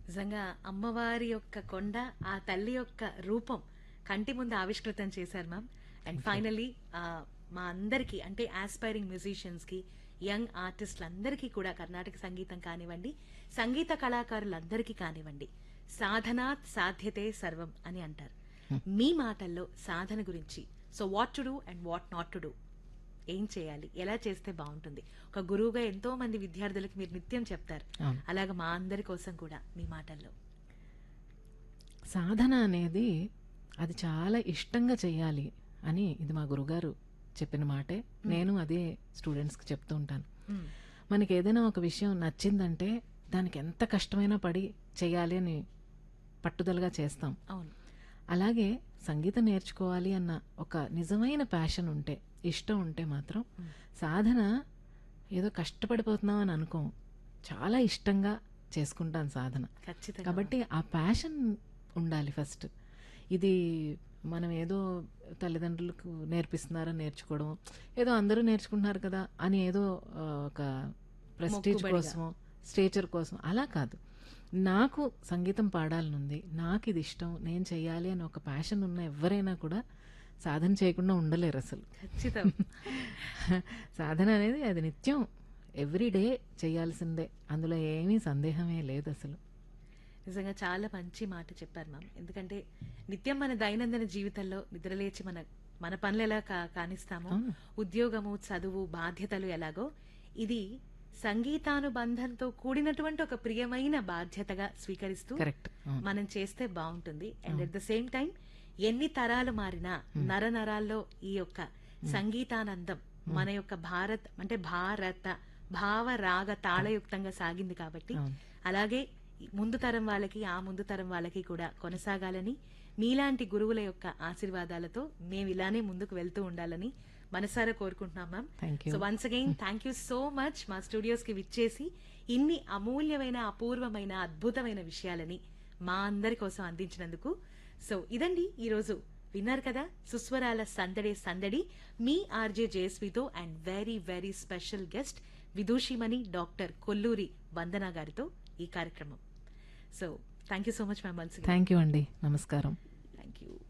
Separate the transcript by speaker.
Speaker 1: నిజంగా అమ్మవారి యొక్క కొండ ఆ తల్లి యొక్క రూపం కంటి ముందు ఆవిష్కృతం చేశారు మ్యామ్ అండ్ ఫైనలీ మా అందరికీ అంటే ఆస్పైరింగ్ మ్యూజిషియన్స్కి యంగ్ ఆర్టిస్టులందరికీ కూడా కర్ణాటక సంగీతం కానివ్వండి సంగీత కళాకారులందరికీ కానివ్వండి సాధనాత్ సాధ్యతే సర్వం అని అంటారు మీ మాటల్లో సాధన గురించి so what to do and what not to do ఏం చేయాలి ఎలా చేస్తే బాగుంటుంది ఒక గురువుగా ఎంతో మంది విద్యార్థులకు మీరు నిత్యం చెప్తారు
Speaker 2: అవును.
Speaker 1: అలాగే మా అందరి కోసం కూడా మీ మాటల్లో
Speaker 2: సాధన అనేది అది చాలా ఇష్టంగా చేయాలి అని ఇది మా గురుగారు చెప్పిన మాటే నేను అదే స్టూడెంట్స్కి చెప్తూ ఉంటాను
Speaker 1: మ్మ్.
Speaker 2: మనకి ఏదైనా ఒక విషయం నచ్చిందంటే దానికి ఎంత కష్టమైనా పడి చేయాలి అని పట్టుదలగా చేస్తాం
Speaker 1: అవును
Speaker 2: అలాగే సంగీతం నేర్చుకోవాలి అన్న ఒక నిజమైన ప్యాషన్ ఉంటే ఇష్టం ఉంటే మాత్రం సాధన ఏదో కష్టపడిపోతున్నాం అని అనుకోం చాలా ఇష్టంగా చేసుకుంటాను సాధన
Speaker 1: ఖచ్చితంగా
Speaker 2: కాబట్టి ఆ ప్యాషన్ ఉండాలి ఫస్ట్ ఇది మనం ఏదో తల్లిదండ్రులకు నేర్పిస్తున్నారని నేర్చుకోవడం ఏదో అందరూ నేర్చుకుంటున్నారు కదా అని ఏదో ఆ, ఒక ప్రెస్టీజ్
Speaker 1: మొక్కుబడిగా.
Speaker 2: కోసమో స్టేచర్ కోసం అలా కాదు నాకు సంగీతం పాడాలనుంది నాకు ఇది ఇష్టం నేను చెయ్యాలి అని ఒక ప్యాషన్ ఉన్న ఎవరైనా కూడా సాధన చేయకుండా ఉండలేరు అసలు
Speaker 1: ఖచ్చితం
Speaker 2: సాధన అనేది అది నిత్యం ఎవ్రీ డే చేయాల్సిందే అందులో ఏమీ సందేహమే లేదు అసలు
Speaker 1: నిజంగా చాలా మంచి మాట చెప్పారు మ్యామ్ ఎందుకంటే నిత్యం మన దైనందిన జీవితంలో నిద్రలేచి మన మన పనులు ఎలా కా- కానిస్తామో
Speaker 2: అవును.
Speaker 1: ఉద్యోగము చదువు బాధ్యతలు ఎలాగో ఇది సంగీతానుబంధంతో కూడినటువంటి ఒక ప్రియమైన బాధ్యతగా స్వీకరిస్తూ
Speaker 2: కరెక్ట్
Speaker 1: మనం చేస్తే బాగుంటుంది and at the same time ఎన్ని తరాలు మారినా నర నరాల్లో ఈ యొక్క సంగీతానందం మన యొక్క భారత్ అంటే భారత భావ రాగ తాళయుక్తంగా సాగింది కాబట్టి
Speaker 2: అవును.
Speaker 1: అలాగే ఈ ముందు తరం వాళ్ళకి ఆ ముందు తరం వాళ్ళకి కూడా కొనసాగాలని మీలాంటి గురువుల యొక్క ఆశీర్వాదాలతో మేము ఇలానే ముందుకు వెళ్తూ ఉండాలని మనసారా కోరుకుంటున్నాం ma'am
Speaker 2: thank you
Speaker 1: so once again thank you so much మా స్టూడియోస్ కి విచ్చేసి ఇన్ని అమూల్యమైన అపూర్వమైన అద్భుతమైన విషయాలని మా అందరి కోసం అందించినందుకు సో ఇదండి ఈరోజు విన్నారు కదా సుస్వరాల సందడే సందడి మీ ఆర్జే జేఎస్వితో and very very special guest విదూషిమణి డాక్టర్ కొల్లూరి వందన గారితో ఈ కార్యక్రమం so thank you so much ma'am once
Speaker 2: thank you అండి నమస్కారం
Speaker 1: థ్యాంక్ యూ